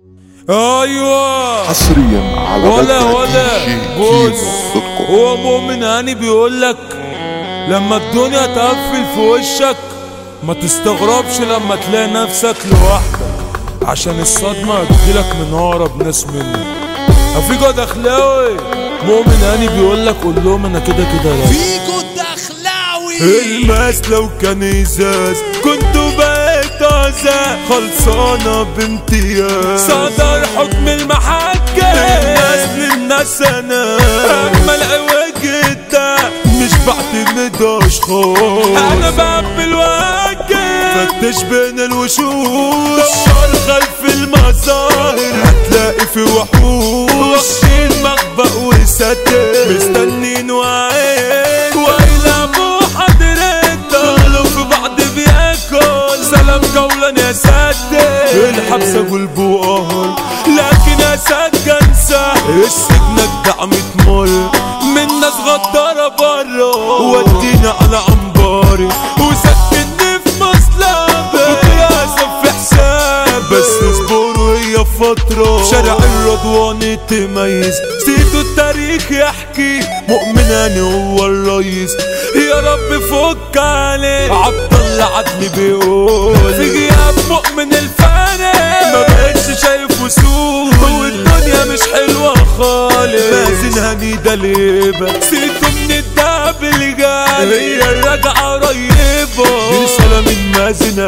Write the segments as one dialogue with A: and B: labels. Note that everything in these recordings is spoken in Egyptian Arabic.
A: ايوه
B: حصريا على
A: ولا
B: موقع
A: ولا
B: دي جي
A: بص
B: كيمو دوت كوم.
A: هو مؤمن هاني بيقول لك لما الدنيا تقفل في وشك ما تستغربش لما تلاقي نفسك لوحدك عشان الصدمة هتجيلك من اقرب ناس منك افيجو دخلاوي مؤمن هاني بيقول لك قول لهم انا كده كده راجع
C: فيكو الدخلاوي
A: الماس لو كان ازاز كنت بقيت عزا خلصانة بامتياز صدر حكم المحكم الناس للناس انا اما العوج ده مش بعتمد اشخاص انا بقبل واجب فتش بين الوشوش دور خلف المظاهر هتلاقي في وحوش واخدين مخبأ وستر مستنين وعين ويلعبوا حضرتك دخلوا في بعض بياكل سلام قولا يا ساتر الحبس قلبه قهر لكن يا سكن سهل السجن الدعم تمر من ناس غدارة برا ودينا على عنباري وسكنني في مصلبة بكرة في حساب بس اصبروا هي فترة شارع الرضوان تميز سيتو التاريخ يحكي مؤمناني هو الرئيس يا رب فك عليه عبد الله عدلي بيقول في غياب مؤمن الفاني ما بقتش شايف وسوق والدنيا مش حلوة خالص مازن هني ده ليبة سيتو من الدهب اللي جالي هي الرجعة قريبة رسالة من مازن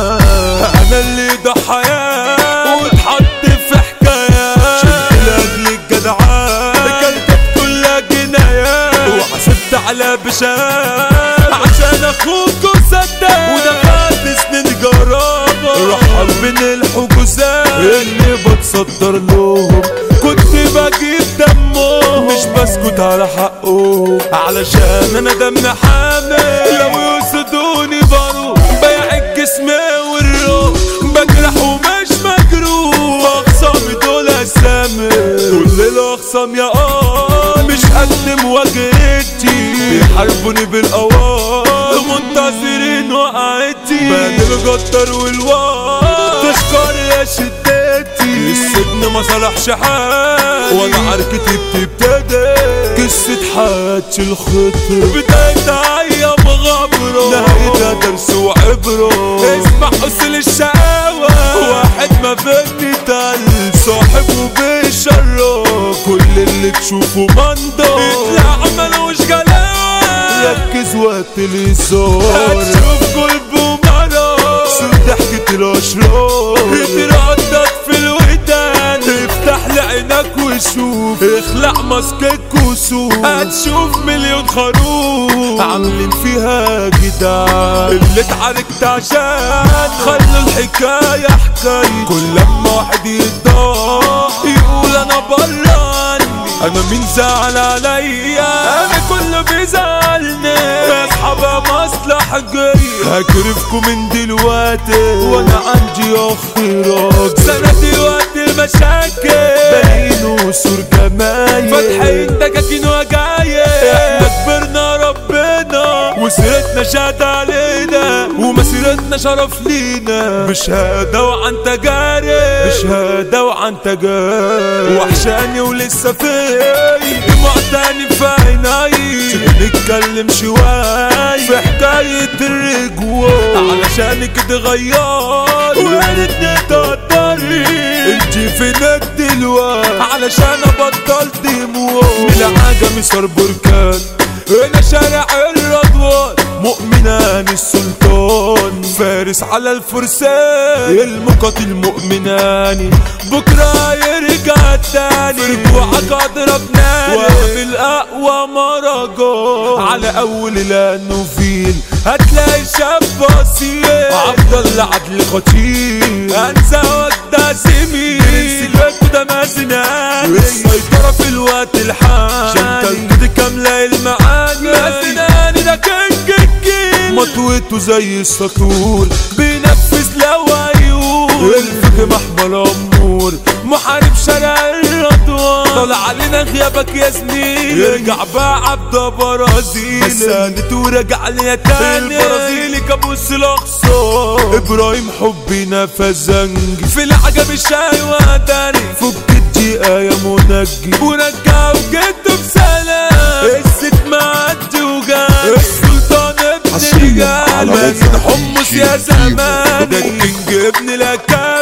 A: انا اللي ضحايا واتحط في حكايات شلت لاجل الجدعان كانت كلها جنايات وحسبت على بشار عشان اخوك وصدق ودفعت سنين جرابة رحل بين الحجوزات اللي بتصدر لهم كنت بجيب دمهم مش بسكت على حقهم علشان انا دم حامل لو يقصدوني بروح بيع الجسم والروح بجرح ومش مجروح اخصامي دول اسامي كل الاخصام يا اه مش قد مواجهتي بيحاربوني بالقوار منتظرين وقعتي بدل جدر والوار تشكر يا شدتي السجن ما صلحش حال وانا عركتي بتبتدي قصة حياتي الخطر بدايتها ايام غبرة نهايتها درس وعبرة اسمع حسن الشقاوة واحد ما بيني تل صاحبه بيشرف كل اللي تشوفه منضر يطلع ملوش جلاوة ركز وقت الهزار هتشوف قلبه مرض صوت ضحكة الأشرار اتردد في الودان افتح لعينك وشوف اخلع ماسكك وسوق هتشوف مليون خروف عاملين فيها جدعان اللي اتعاركت عشان خلوا الحكاية حكاية كل لما واحد يتضايق يقول انا براني انا مين زعل عليا انا كله بيزعلني اصحابها مصلحة جاية هكرفكم من دلوقتي وانا عندي اخ راجل سندي وقت المشاكل باين وسور جمايل فاتحين دكاكين وجاية احنا كبرنا ربنا وسيرتنا شهد علينا ومسيرتنا شرف لينا بشهادة وعن تجارب بشهادة وعن تجارب وحشاني ولسه فيا دموع تاني في عيني نتكلم شوية في حكاية الرجوع علشان كده غير وقالتني تقدري انتي فينك دلوقتي علشان ابطل دموع من العجمي صار بركان هنا شارع الرضوان مؤمنان السلطان فارس على الفرسان المقاتل مؤمناني بكرة يرجع تاني في رجوعك اضرب ناري وفي الاقوى مهرجان على اول لانوفيل هتلاقي شاب بسيط عبد الله عدل خطير انسى وده زميل سلوك ده مازناني السيطرة في الوقت الحالي شنطة كده كاملة المعاني مازناني ده كينج الجيل مطوته زي السطور بينفذ لو عيون الفكر محمل امور محارب شارع الرضوان طالع علينا غيابك يا زميلي ارجع بقى عبد برازيلي سالت ورجع لي تاني البرازيلي كابوس الاقصى ابراهيم حبنا فزنجي في العجب الشاي واداني فك الدقيقة يا منجي ورجع وجدته بسلام الست معدي وجاني السلطان ابن
B: حصرياً
A: رجال
B: على
A: مازن
B: موقع
A: حمص
B: دي
A: يا
B: جي
A: زماني
B: كيمو.
A: ده الكينج ابن لكان